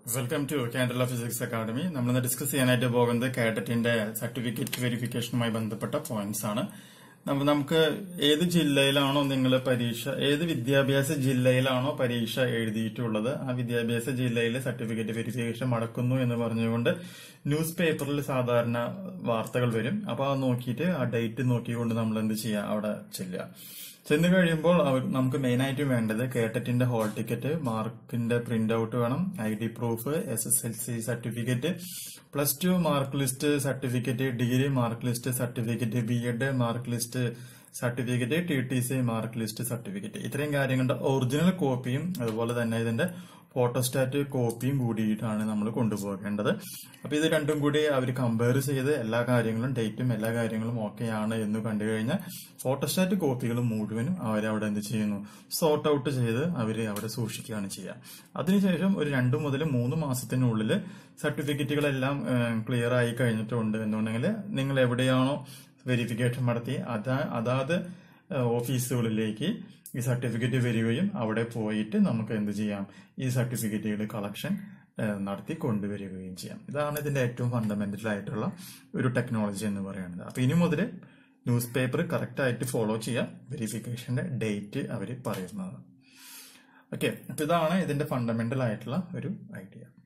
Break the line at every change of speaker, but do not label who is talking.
welcome to Kerala physics academy നമ്മളിന്ന് discuss ചെയ്യാനായിട്ട് പോകുന്നത് കാഡറ്റിന്റെ സർട്ടിഫിക്കറ്റ് വെരിഫിക്കേഷനുമായി ബന്ധപ്പെട്ട പോയിന്റ്സ് ആണ് നമ്മ- നമുക്ക് ഏത് ജില്ലയിലാണോ നിങ്ങൾ പരീക്ഷ ഏത് വിദ്യാഭ്യാസ ജില്ലയിലാണോ പരീക്ഷ എഴുതിയിട്ടുള്ളത് ആ വിദ്യാഭ്യാസ ജില്ലയിലെ സർട്ടിഫിക്കറ്റ് വെരിഫിക്കേഷൻ നടക്കുന്നു എന്ന് പറഞ്ഞുകൊണ്ട് ന്യൂസ് പേപ്പറിൽ സാധാരണ വാർത്തകൾ വരും അപ്പൊ അത് നോക്കിയിട്ട് ആ ഡേറ്റ് നോക്കിക്കൊണ്ട് നമ്മൾ എന്ത് ചെയ്യുക അവിടെ ചെല്ലുക ചെന്ന് കഴിയുമ്പോൾ അവർ നമുക്ക് മെയിൻ ആയിട്ട് വേണ്ടത് കേട്ടറ്റിന്റെ ഹോൾ ടിക്കറ്റ് മാർക്കിന്റെ പ്രിന്റ് ഔട്ട് വേണം I D proof S S L C certificate plus two mark list certificate degree mark list certificate B Ed mark list certificate T T C mark list certificate ഇത്രയും കാര്യങ്ങളുടെ original കോപ്പിയും അതുപോലെ തന്നെ ഇതിന്റെ photostat കോപ്പിയും കൂടിയിട്ടാണ് നമ്മൾ കൊണ്ടുപോകേണ്ടത് അപ്പൊ ഇത് രണ്ടും കൂടി അവർ കമ്പയർ ചെയ്ത് എല്ലാ കാര്യങ്ങളും ഡേറ്റും എല്ലാ കാര്യങ്ങളും ഓക്കെയാണ് എന്ന് കണ്ടു കഴിഞ്ഞാൽ ഫോട്ടോസ്റ്റാറ്റ് കോപ്പികൾ മുഴുവനും അവരവിടെ എന്ത് ചെയ്യുന്നു സോർട്ട് ഔട്ട് ചെയ്ത് അവർ അവിടെ സൂക്ഷിക്കുകയാണ് ചെയ്യുക അതിനുശേഷം ഒരു രണ്ടു മുതൽ മൂന്ന് മാസത്തിനുള്ളിൽ സർട്ടിഫിക്കറ്റുകളെല്ലാം ക്ലിയർ ആയി കഴിഞ്ഞിട്ടുണ്ട് എന്നുണ്ടെങ്കിൽ നിങ്ങൾ എവിടെയാണോ വെരിഫിക്കേഷൻ നടത്തി അതാ അതാത് ഏഹ് ഓഫീസുകളിലേക്ക് ഈ സർട്ടിഫിക്കറ്റ് വരികയും അവിടെ പോയിട്ട് നമുക്ക് എന്ത് ചെയ്യാം ഈ സർട്ടിഫിക്കറ്റുകൾ കളക്ഷൻ ഏഹ് നടത്തി കൊണ്ടുവരികയും ചെയ്യാം ഇതാണ് ഇതിന്റെ ഏറ്റവും ഫണ്ടമെന്റൽ ആയിട്ടുള്ള ഒരു ടെക്നോളജി എന്ന് പറയുന്നത് അപ്പൊ ഇനി മുതൽ ന്യൂസ് പേപ്പർ കറക്റ്റ് ആയിട്ട് ഫോളോ ചെയ്യാം വെരിഫിക്കേഷന്റെ ഡേറ്റ് അവർ പറയുന്നത് ഓക്കെ അപ്പൊ ഇതാണ് ഇതിന്റെ ഫണ്ടമെന്റൽ ആയിട്ടുള്ള ഒരു ഐഡിയ